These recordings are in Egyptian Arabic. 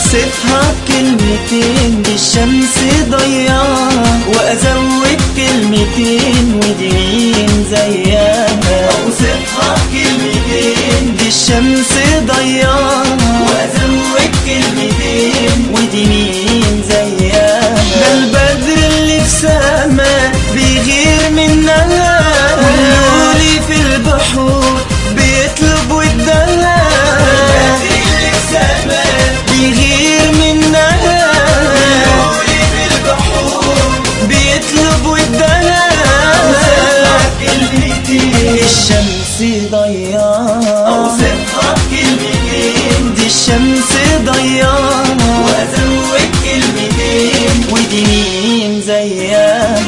اوصفها بكلمتين دي الشمس ضياها وازود كلمتين ودي مين زيها اوصفها بكلمتين دي الشمس ضياها وازود كلمتين ودي مين زيها ده البدر اللي في سما بيغير منها واللولي في البحور بيطلب ودها بيغير منها بيطلب ودها الشمس ضياها اوصفها بكلمتين دي الشمس ضياها وازود كلمتين ودي مين زيها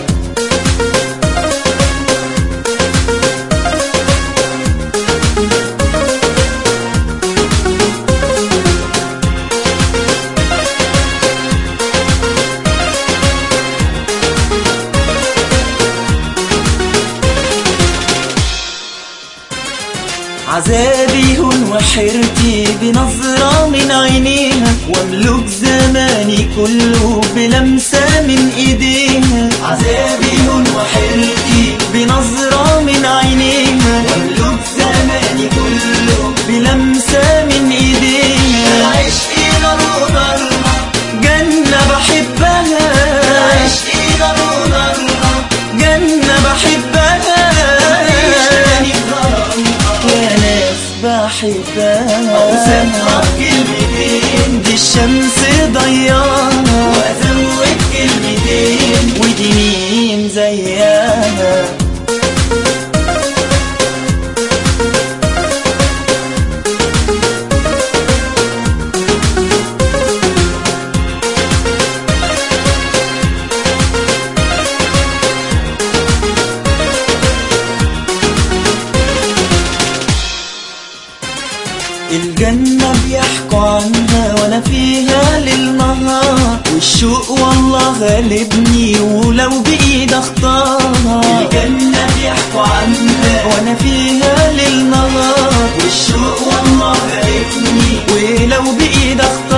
عذابي هون وحيرتي بنظرة من عينيها واملك زماني كله بلمسة من ايديها عذابي هون وحيرتي بنظرة من عينيها واملك زماني كله بلمسة من ايديها عشقي نار ونارها جنة بحبها عشقي نار ونارها جنة بحبها يا ناس بحبها اوصفها بكلمتين دي الشمس ضياها وازود كلمتين ودي مين زيها الجنة بيحكوا عنها وانا فيها للنهار والشوق والله غالبني ولو بايد اختار الجنة بيحكوا عنها وانا فيها للنهار والشوق والله غالبني ولو بايد اختار